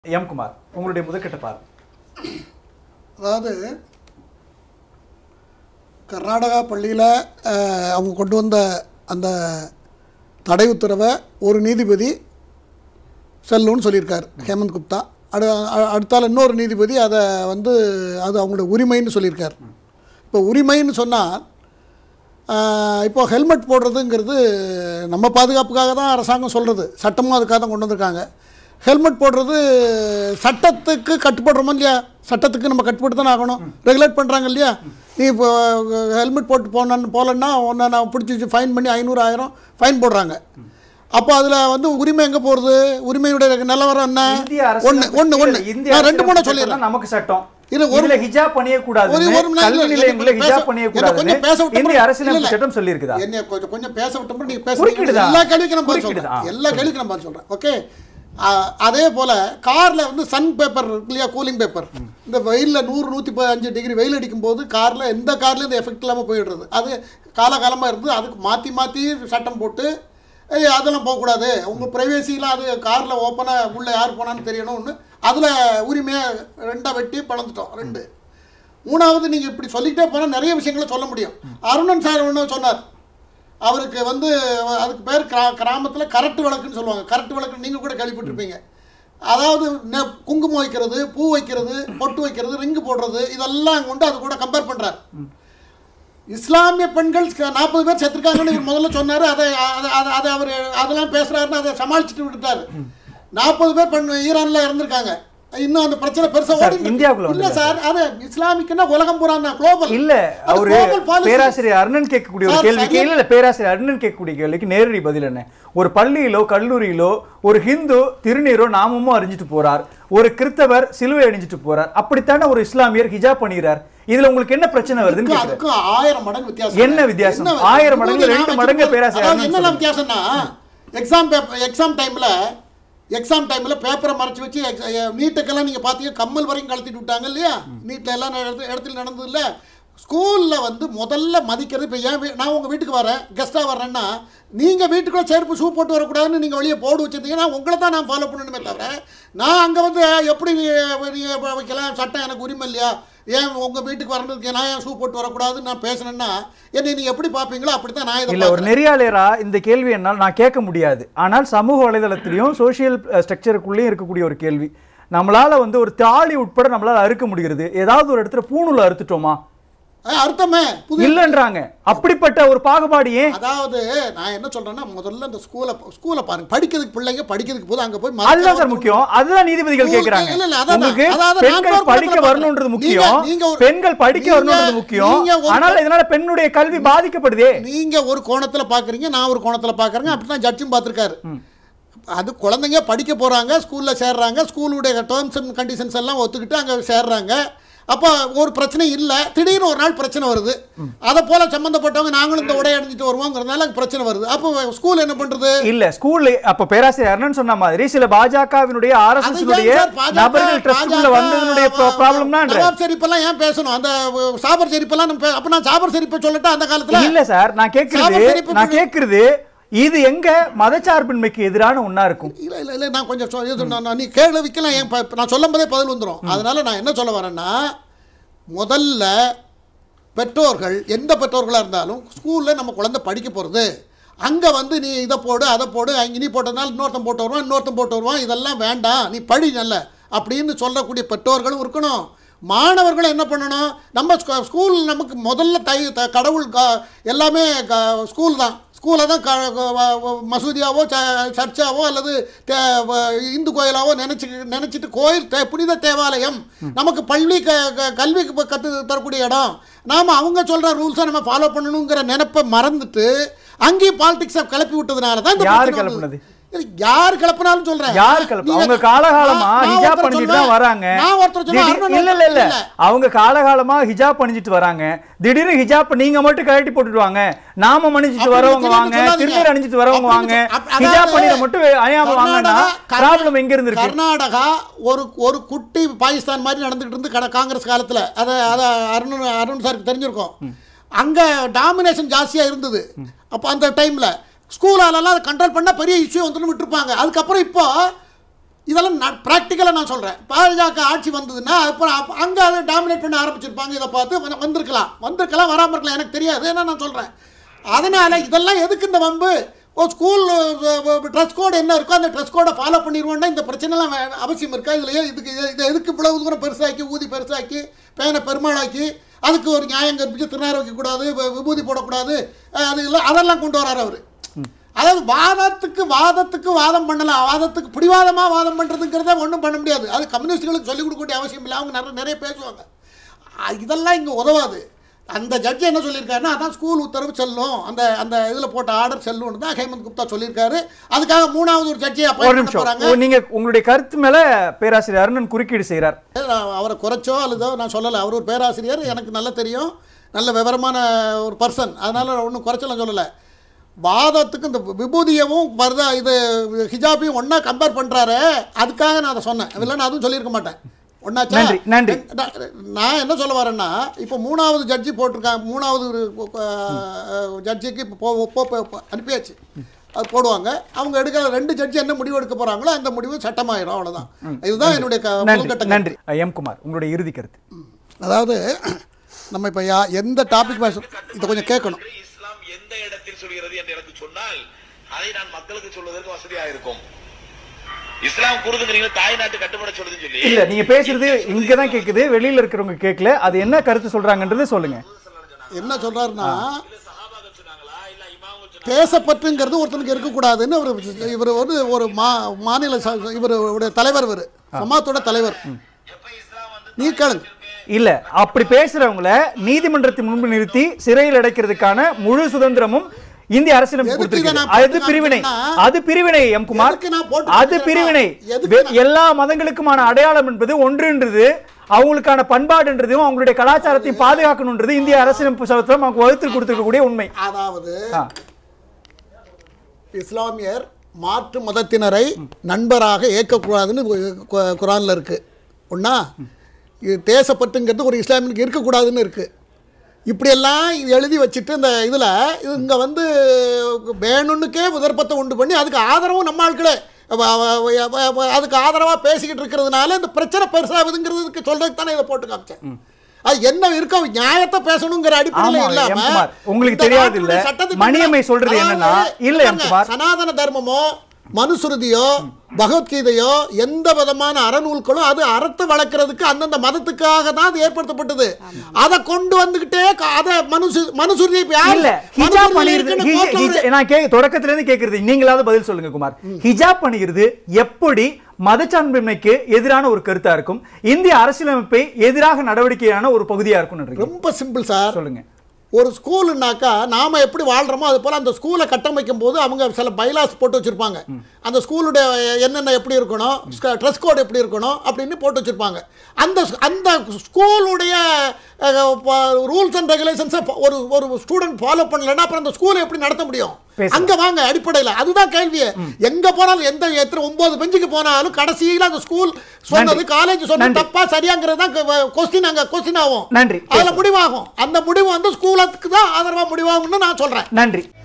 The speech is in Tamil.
எம் குமார் உங்களுடைய முதற்கட்ட பார்வை அதாவது கர்நாடகா பள்ளியில் அவங்க கொண்டு வந்த அந்த தடை உத்தரவை ஒரு நீதிபதி செல்லுன்னு சொல்லியிருக்கார் ஹேமந்த் குப்தா அடு அ- அடுத்தால இன்னொரு நீதிபதி அதை வந்து அது அவங்களோட உரிமைன்னு சொல்லியிருக்கார் இப்போ உரிமைன்னு சொன்னால் இப்போ ஹெல்மெட் போடுறதுங்கிறது நம்ம பாதுகாப்புக்காக தான் அரசாங்கம் சொல்கிறது சட்டமும் அதுக்காக தான் கொண்டு வந்திருக்காங்க ஹெல்மெட் போடுறது சட்டத்துக்கு கட்டுப்படுறோமோ இல்லையா சட்டத்துக்கு நம்ம கட்டுப்பட்டு தானே ஆகணும் ரெகுலேட் பண்ணுறாங்க இல்லையா நீ இப்போ ஹெல்மெட் போட்டு போனான்னு போகலன்னா உன்னை நான் பிடிச்சி வச்சு ஃபைன் பண்ணி ஐநூறு ஆயிரம் ஃபைன் போடுறாங்க அப்போ அதில் வந்து உரிமை எங்கே போகிறது உரிமையுடைய நிலவரம் என்ன இந்திய அரசு ஒன்று ஒன்று ஒன்று இந்திய நான் ரெண்டு மூணு அரசியலமைப்பு சொல்லிடுறேன் சட்டம் நமக்கு சட்டம் இது ஒரு- இதுல ஹிஜாப் பண்ணிய கூடாது ஒரு- ஒரு நிமிஷம் கல்வி இல்ல, நிலையங்களில் எனக்கு ஹிஜாப் பேச- பண்ணிய எனக்கு கொஞ்சம் பேச விட்ட கூடாது இந்திய பிறகு- அரசியலமைப்பு இல்ல, சட்டம் சொல்லியிருக்குதா என்னைய கொஞ்சம் கொஞ்சம் பேச விட்டோம் நீங்க பேச குறுக்கிடுதா? எல்லா கேள்விக்கும் நான் பதில் குறுக்கிடுதா? சொல்றேன் எல்லா கேள்விக்கும் நான் பதில் சொல்றேன் ஓகே அதே போல கார்ல வந்து சன் பேப்பர் இருக்கு இல்லையா கூலிங் பேப்பர் இந்த வெயில்ல நூறு நூற்றி அஞ்சு டிகிரி வெயில் அடிக்கும் போது கார்ல எந்த கார்லயும் இந்த எஃபெக்ட் இல்லாமல் போயிடுறது அது காலகாலமா இருந்து அதுக்கு மாத்தி மாத்தி சட்டம் போட்டு ஏய், அதெல்லாம் போகக்கூடாது உங்க பிரைவேசிலாம் அது கார்ல ஓப்பனா உள்ள யார் போனான்னு தெரியணும்னு அதுல உரிமையை ரெண்டா வெட்டி பழந்துட்டோம் ரெண்டு மூணாவது நீங்க இப்படி சொல்லிக்கிட்டே போனா நிறைய விஷயங்களை சொல்ல முடியும் அருணன் சார் ஒன்று சொன்னார் அவருக்கு வந்து அதுக்கு பேர் கிரா கிராமத்தில் கரட்டு விளக்குன்னு சொல்லுவாங்க கரட்டு விளக்கு நீங்கள் கூட கேள்விப்பட்டிருப்பீங்க அதாவது நெ- குங்குமம் வைக்கிறது பூ வைக்கிறது பொட்டு வைக்கிறது ரிங்கு போடுறது இதெல்லாம் கொண்டு அது கூட கம்பேர் பண்ணுறார் இஸ்லாமிய பெண்கள் நாற்பது பேர் செத்துருக்காங்கன்னு இவர் முதல்ல சொன்னார் அதை அதை- அதை அதை அவர் அதெல்லாம் பேசுறாருன்னு அதை சமாளிச்சுட்டு விட்டுட்டாரு நாற்பது பேர் பெண் ஈரான்ல இறந்துருக்காங்க இன்னும் அந்த பிரச்சனை பெருசா சார், ஓடி இந்தியாவுக்குள்ள இல்ல வந்துடல சார் அது இஸ்லாமிக்குன்னா உலகம் பூரா குளோபல் இல்ல அவரு பேராசிரியர் அருணன் கேட்கக்கூடிய ஒரு சார், கேள்விக்கு சரியா- இல்ல இல்ல பேராசிரியர் அருணன் கேட்கக்கூடிய கேள்விக்கு நேரடி பதில் என்ன ஒரு பள்ளியிலோ கல்லூரியிலோ ஒரு ஹிந்து திருநீரோ நாமமோ அறிஞ்சிட்டு போறார் ஒரு கிறிஸ்தவர் சிலுவை அணிஞ்சிட்டு போறார் அப்படித்தானே ஒரு இஸ்லாமியர் ஹிஜாப் பண்ணிறார் இதுல உங்களுக்கு என்ன பிரச்சனை வருதுன்னு அதுக்கும் கேக்குறேன். அதுக்கும் ஆயிரம் மடங்கு வித்தியாசம் என்ன வித்தியாசம்? என்ன ஆயிரம் இது மடங்குல நான் ரெண்டு வச்சிருக்க- மடங்கு பேராசிரியர் அதாவது அருணன் என்னெல்லாம் சொல்லுங்க. வித்தியாசம்னா எக்ஸாம் பேப்பர் எக்ஸாம் டைம்ல எக்ஸாம் டைம்ல பேப்பரை மறைச்சு வச்சு நீட்டுக்கெல்லாம் நீங்க பாத்தீங்க கம்மல் வரைக்கும் கழட்டிட்டு விட்டாங்க இல்லையா நீட்ல எல்லாம் இடத்து- இடத்துல நடந்தது இல்ல ஸ்கூல்ல வந்து முதல்ல மதிக்கிறது இப்போ ஏன் வீ- நான் உங்க வீட்டுக்கு வரேன் கெஸ்டா வர்றேன்னா நீங்க வீட்டுக்குள்ள செருப்பு ஷூ போட்டு வரக்கூடாதுன்னு நீங்க வெளியே போர்டு வச்சிருந்தீங்கன்னா உங்களை தான் நான் ஃபாலோ பண்ணணுமே தவிர நான் அங்க வந்து எப்படி நீ- நீங்க இப்ப வைக்கலாம் சட்டம் எனக்கு உரிமை இல்லையா ஏன் உங்க வீட்டுக்கு வரணுக்கு நான் ஏன் ஷூ போட்டு வரக்கூடாதுன்னு நான் பேசுனேன்னா என்னை நீங்க எப்படி பார்ப்பீங்களோ அப்படி தான் நான் இதை இல்ல ஒரு பார்க்கறேன். நெறியாளரா இந்த கேள்வி என்னால் நான் கேட்க முடியாது ஆனால் சமூக வலைதளத்திலையும் சோஷியல் ஸ்ட்ரக்சருக்குள்ளேயும் இருக்கக்கூடிய ஒரு கேள்வி நம்மளால வந்து ஒரு தாலி உட்பட நம்மளால அறுக்க முடிகிறது ஏதாவது ஒரு இடத்துல பூணூல அறுத்துட்டோமா அஹ் அர்த்தமே புது இல்லன்றாங்க அப்படிப்பட்ட ஒரு பாகுபாடு ஏன் அதாவது நான் என்ன சொல்றேன்னா முதல்ல இந்த ஸ்கூலை ஸ்கூலை பாருங்க படிக்கிறதுக்கு பிள்ளைங்க படிக்கிறதுக்கு போது அங்க போய் அதுதான் சார் முக்கியம் அதுதான் நீதிபதிகள் உங்களுக்கு- கேக்குறாங்க இல்ல, இல்ல, அதான் உங்களுக்கு அதாவது நான் பெண்கள் இன்னொரு படிக்க படத்துல வரணுன்றது பார்க்கிறேன். முக்கியம் நீங்க- நீங்க ஒரு- பெண்கள் படிக்க நீங்க- வரணுன்றது முக்கியம் நீங்க ஒரு- ஆனால் இதனால பெண்ணுடைய கல்வி பாதிக்கப்படுதே நீங்க ஒரு கோணத்துல பாக்குறீங்க நான் ஒரு கோணத்துல பாக்குறேங்க அப்படிதான் ஜட்ஜும் பார்த்திருக்காரு அது குழந்தைங்க படிக்க போறாங்க ஸ்கூல்ல சேர்றாங்க ஸ்கூலுடைய டேர்ம்ஸ் அண்ட் கண்டிஷன்ஸ் எல்லாம் ஒத்துக்கிட்டு அங்க சேர்றாங்க அப்போ ஒரு பிரச்சனை இல்லை திடீர்னு ஒரு நாள் பிரச்சனை வருது அதை போல சம்மந்தப்பட்டவங்க நாங்களும் இந்த உடை அணிஞ்சிட்டு வருவோங்கிறதுனால பிரச்சனை வருது அப்போ ஸ்கூல் என்ன பண்றது இல்ல ஸ்கூல்ல அப்ப பேராசிரியர் அருணன் சொன்ன மாதிரி சில பாஜகவினுடைய ஆர்எஸ்எஸ் உடைய அதுதான் சார் பாஜக நபர்கள் ட்ரஸ்டுக்குள்ள பாஜக வந்ததனுடைய ப்ராப்ளம்னா நவாப் ஷெரீப்பெல்லாம் ஏன் பேசணும் அந்த அஹ், சாபர் ஷெரீப்பெல்லாம் நம்ம பே- அப்ப நான் சாபர் ஷெரீப்பை சொல்லட்டா அந்த காலத்துல இல்ல சார் நான் கேக்குறது சாபர் ஷெரீப் நான் கேக்குறது இது எங்க மதச்சார்பின்மைக்கு எதிரான ஒண்ணா இருக்கும் இல்ல இல்ல இல்ல நான் கொஞ்சம் சொ- இது நான் நான் நீ கேள்விக்கெல்லாம் ஏன் ப- நான் சொல்லும் போதே பதில் வந்துடும் அதனால நான் என்ன சொல்ல வரேன்னா முதல்ல பெற்றோர்கள் எந்த பெற்றோர்களாக இருந்தாலும் ஸ்கூலில் நம்ம குழந்தை படிக்க போகிறது அங்கே வந்து நீ இதை போடு அதை போடு அங்கே நீ போட்டதுனால இன்னொருத்தன் போட்டு வருவான் இன்னொருத்தன் போட்டு வருவான் இதெல்லாம் வேண்டாம் நீ படி நல்ல அப்படின்னு சொல்லக்கூடிய பெற்றோர்களும் இருக்கணும் மாணவர்களும் என்ன பண்ணணும் நம்ம ஸ்கூ- ஸ்கூல் நமக்கு முதல்ல தை த- கடவுள் க- எல்லாமே க- ஸ்கூல் தான் ஸ்கூலை தான் க க- வ- வ- மசூதியாவோ ச- சர்ச்சாவோ அல்லது தே- வ- இந்து கோயிலாவோ நினச்சி நினச்சிட்டு கோயில் தே புனித தேவாலயம் நமக்கு பள்ளி க க- கல்விக்கு ப- கத்து தரக்கூடிய இடம் நாம் அவங்க சொல்கிற ரூல்ஸை நம்ம ஃபாலோ பண்ணணுங்கிற நினைப்பை மறந்துட்டு அங்கேயும் பாலிடிக்ஸை கிளப்பி விட்டதுனால தான் இந்த யாரு பிரச்சனை கிளப்புனது? வந்தது. இது யார் கிளப்பினாலும் சொல்றேன் யார் கலப்பு நீங்க- அவங்க காலகாலமா நான் ஹிஜாப் ஒருத்தர் பண்ணிட்டு தான் சொல்லுவேன். வராங்க நான் ஒருத்தர் சொல்லுவேன், திடீர்- அருணன் இல்ல இல்ல இல்ல இல்ல. அவங்க காலகாலமா ஹிஜாப் பண்ணிட்டு வராங்க திடீர்னு ஹிஜாப் நீங்க மட்டும் கழட்டி போட்டுட்டு வாங்க நாம அணிஞ்சிட்டு அப்படி வரவங்க திடீர்னு வாங்க சொல்லாதீங்க. திருநீர் அணிஞ்சிட்டு வரவங்க அப்படி வாங்க சொ- அப்- அதாவது ஹிஜாப் பண்ணிட மட்டும் அணியாம வாங்கன்னா கர்நாடகா- ப்ராப்ளம் எங்க இருந்து இருக்கு கர்நாடகா ஒரு ஒரு குட்டி பாகிஸ்தான் மாதிரி நடந்துகிட்டு இருந்து கட- காங்கிரஸ் காலத்துல அதை அதை அருண் அருண் சாருக்கு தெரிஞ்சிருக்கும் அங்க டாமினேஷன் ஜாஸ்தியா இருந்தது அப்போ அந்த டைம்ல ஸ்கூலாலலாம் அதை கண்ட்ரோல் பண்ணா பெரிய இஷ்யூ வந்துன்னு விட்டுருப்பாங்க அதுக்கப்புறம் இப்போ இதெல்லாம் நான் ப்ராக்டிக்கலாக நான் சொல்கிறேன் பாஜக ஆட்சி வந்ததுன்னா அப்புறம் அப்ப- அங்க அதை டாமினேட் பண்ண ஆரம்பிச்சிருப்பாங்க இதை பார்த்து வந்து- வந்திருக்கலாம் வந்திருக்கலாம் வராமல் இருக்கலாம் எனக்கு தெரியாது ஏன்னா நான் சொல்கிறேன் அதனால் இதெல்லாம் எதுக்கு இந்த வம்பு ஓ ஸ்கூல் ட்ரெஸ் கோடு என்ன இருக்கோ அந்த ட்ரெஸ் கோடை ஃபாலோ பண்ணிடுவோம்னா இந்த பிரச்சனைலாம் வே- அவசியம் இருக்கா இதில் ஏன் இதுக்கு இது- இது எதுக்கு இவ்வளவு தூரம் பெருசாக்கி ஊதி பெருசாக்கி பேனை பெருமாளாக்கி அதுக்கு ஒரு நியாயம் கற்பிச்சு திருநாறு வைக்கக்கூடாது வி- விபூதி போடக்கூடாது அஹ் அது இல்லை அதெல்லாம் கொண்டு வராரு அவர் அதாவது வாதத்துக்கு வாதத்துக்கு வாதம் பண்ணலாம் வாதத்துக்கு பிடிவாதமாக வாதம் பண்ணுறதுங்கிறத ஒன்றும் பண்ண முடியாது அது கம்யூனிஸ்டுகளுக்கு சொல்லிக் கொடுக்க வேண்டிய அவசியம் இல்லை அவங்க நிறைய நிறைய பேசுவாங்க அ- இதெல்லாம் இங்கே உதவாது அந்த ஜட்ஜி என்ன சொல்லியிருக்காருன்னா அதான் ஸ்கூல் உத்தரவு செல்லும் அந்த அந்த இதில் போட்ட ஆர்டர் செல்லும்னு தான் ஹேமந்த் குப்தா சொல்லியிருக்காரு அதுக்காக மூணாவது ஒரு ஜட்ஜியை ஒரு அப்பாயிண்ட் பண்ண நிமிஷம் போகிறாங்க ஓ, நீங்க உங்களுடைய கருத்து மேல பேராசிரியர் அருணன் குறுக்கீடு செய்கிறார் நான் அவரை குறைச்சோ அல்லதோ நான் சொல்லலை அவர் ஒரு பேராசிரியர் எனக்கு நல்லா தெரியும் நல்ல விவரமான ஒரு பர்சன் அதனால் ஒன்றும் குறைச்சலாம் சொல்லலை வாதத்துக்கு இந்த விபூதியவும் பரதா இது ஹிஜாபையும் ஒன்றா கம்பேர் பண்ணுறாரு அதுக்காக நான் அதை சொன்னேன் இல்லைன்னா அதுவும் சொல்லியிருக்க மாட்டேன் ஒன்னாச்சா நன்றி, நன்றி. நான் நான் என்ன சொல்ல வரேன்னா இப்போ மூணாவது ஜட்ஜி போட்டிருக்காங்க மூணாவது ஒரு, அஹ், ஜட்ஜிக்கு இப்போ போ- போ- போ- போ- அனுப்பியாச்சு அது போடுவாங்க அவங்க எடுக்கிற ரெண்டு ஜட்ஜி என்ன முடிவு எடுக்க போகிறாங்களோ அந்த முடிவு சட்டமாயிடும் அவ்வளோதான் இதுதான் என்னுடைய க- நன்றி முதல்கட்ட கருத்து. நன்றி அஹ், எம் குமார் உங்களுடைய இறுதி கருத்து அதாவது நம்ம இப்போ யா எந்த டாபிக் பேச இதை கொஞ்சம் கேட்கணும் இஸ்லாம் எந்த இடத்தில் சொல்கிறது என்று எனக்கு சொன்னால் அதை நான் மக்களுக்கு சொல்வதற்கு வசதியாக இருக்கும் இஸ்லாம் கூறுதுங்கிறீங்க தாய் நாட்டு கட்டுப்பட சொல்லுதுன்னு சொல்லி இல்ல நீங்க பேசுறது இங்க தான் கேக்குது வெளியில இருக்கிறவங்க கேட்கல அது என்ன கருத்து சொல்றாங்கன்றது சொல்லுங்க என்ன சொல்றாருன்னா தேசப்பற்றுங்கிறது ஒருத்தனுக்கு இருக்கக்கூடாதுன்னு இவர் இவர் வந்து ஒரு மா மாநில ச- இவருடைய தலைவர் இவர் சமாத்தோட தலைவர் நீ கேளுங்க இல்ல அப்படி பேசுறவங்கள நீதிமன்றத்தின் முன்பு நிறுத்தி சிறையில் அடைக்கிறதுக்கான முழு சுதந்திரமும் இந்திய அரசியலமைப்பு எதுக்கு இதை கொடுத்திருக்கிறது நான் அது போட்டு பிரிவினை காமிக்கிறேன்னா, அது பிரிவினை எம் குமார் எதுக்கு நான் போட்டு அது காமிக்கிறேன்னா, பிரிவினை எதுக்கு வெ- நான்- எல்லா மதங்களுக்குமான அடையாளம் என்பது ஒன்றுன்றது அவங்களுக்கான பண்பாடுன்றதும் அவங்களுடைய கலாச்சாரத்தையும் பாதுகாக்கணுன்றது இந்திய அரசியலமைப்பு சட்டத்தில் நமக்கு வகுத்து கொடுத்திருக்கக்கூடிய உண்மை அதாவது ஆ. இஸ்லாமியர் மாற்று மதத்தினரை நண்பராக ஏற்கக்கூடாதுன்னு கு- கு- குரான்ல இருக்கு ஒண்ணா இது தேசப்பற்றுங்கிறது ஒரு இஸ்லாமியனுக்கு இருக்கக்கூடாதுன்னு இருக்கு இப்படியெல்லாம் இது எழுதி வச்சுட்டு இந்த இதில் இங்கே வந்து வேணும்னுக்கே விதர்ப்பத்தை உண்டு பண்ணி அதுக்கு ஆதரவும் நம்ம ஆட்களே அவ- அவ- அவ- அவ- அதுக்கு ஆதரவாக பேசிக்கிட்டு இருக்கிறதுனால இந்த பிரச்சனை பெருசாகுதுங்கிறதுக்கு சொல்றதுக்கு தானே இதை போட்டு காமிச்சேன் அது என்ன இருக்கோ நியாயத்தை பேசணுங்கிற அடிப்படையில் ஆமா, இல்லாம எம் குமார், உங்களுக்கு இந்த தெரியாது இல்ல? நாட்டினுடைய சட்டத்திட்டங்களை- மணியம்மை சொல்றது அதாவது, என்னன்னா, இல்ல எம் பாருங்க, குமார். சனாதன தர்மமோ மனுசுருதியோ பகவத்கீதையோ எந்த விதமான அறநூல்களோ அது அறத்தை வளர்க்கறதுக்கு அந்தந்த மதத்துக்காக தான் அது ஏற்படுத்தப்பட்டது அதை கொண்டு வந்துகிட்டே க- அதை மனுசு மனுசுருதி இப்ப யாரு? இல்ல ஹிஜாப் மனுசுருதி பண்ணிருது இருக்குன்னு ஹி- கோர்ட்ல ஹிஜா- ஒரு- நான் கே தொடக்கத்துல இருந்து கேக்குறது நீங்களாவது பதில் சொல்லுங்க குமார் ஹிஜாப் பண்ணிக்கிறது எப்படி மதச்சார்பின்மைக்கு எதிரான ஒரு கருத்தா இருக்கும் இந்திய அரசியலமைப்பை எதிராக நடவடிக்கையான ஒரு பகுதியா இருக்கும் ரொம்ப சிம்பிள் சார் சொல்லுங்க ஒரு ஸ்கூலுனாக்கா நாம எப்படி வாழ்றோமோ அது போல அந்த ஸ்கூலை கட்டமைக்கும் போது அவங்க சில பைலாஸ் போட்டு வச்சிருப்பாங்க அந்த ஸ்கூலுடைய என்னென்ன எப்படி இருக்கணும் ட்ரெஸ் கோட் எப்படி இருக்கணும் அப்படின்னு போட்டு வச்சிருப்பாங்க அந்த அந்த ஸ்கூலுடைய ரூல்ஸ் அண்ட் ரெகுலேஷன்ஸை ஒரு ஒரு ஸ்டூடெண்ட் ஃபாலோ பண்ணலன்னா அப்புறம் அந்த ஸ்கூலை எப்படி நடத்த முடியும் பேசலாம். அங்க வாங்க அடிப்படையில் அதுதான் கேள்வியே எங்க போனாலும் எந்த எத்தனை ஒன்பது பெஞ்சுக்கு போனாலும் கடைசியில் அந்த ஸ்கூல் சொன்னது நன்றி. காலேஜ் சொன்னது நன்றி. தப்பா சரியாங்கிறது தான் கொஸ்டின் அங்க கொஸ்டின் ஆகும் நன்றி. அதுல பேசலாம். முடிவாகும் அந்த முடிவு வந்து ஸ்கூலுக்கு தான் ஆதரவா முடிவாகும்னு நான் சொல்றேன் நன்றி